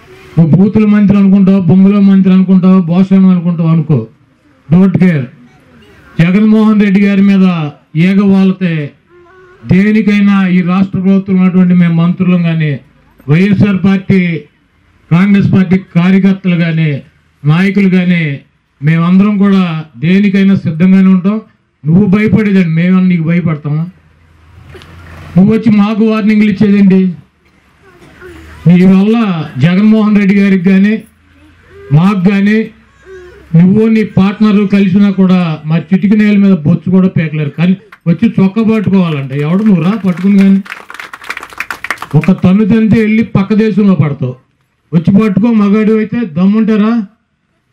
నువ్వు బూతుల మంత్రి అనుకుంటావు బొంగుల మంత్రి అనుకుంటావు భోషణం అనుకుంటావు అనుకో డోంట్ కేర్ జగన్మోహన్ రెడ్డి గారి మీద ఏగ వాళ్తే దేనికైనా ఈ రాష్ట్ర ప్రభుత్వం ఉన్నటువంటి మేము మంత్రులు కానీ వైఎస్ఆర్ పార్టీ కాంగ్రెస్ పార్టీ కార్యకర్తలు కానీ నాయకులు కానీ మేమందరం కూడా దేనికైనా సిద్ధంగానే ఉంటాం నువ్వు భయపడేదండి మేమన్నా నీకు భయపడతామా నువ్వు వచ్చి మాకు వార్నింగ్లు ఇచ్చేదేంటి నీ వల్ల జగన్మోహన్ రెడ్డి గారికి కానీ మాకు కానీ నువ్వు నీ పార్ట్నర్ కలిసినా కూడా మా చిటికి నేల మీద బొచ్చు కూడా పేకలేరు కానీ వచ్చి చొక్క పట్టుకోవాలంట ఎవడు నువ్వు రా పట్టుకుని కానీ ఒక తన్ను తంతే వెళ్ళి పక్క దేశంలో పడతావు వచ్చి పట్టుకో మగాడు అయితే దమ్ముంటారా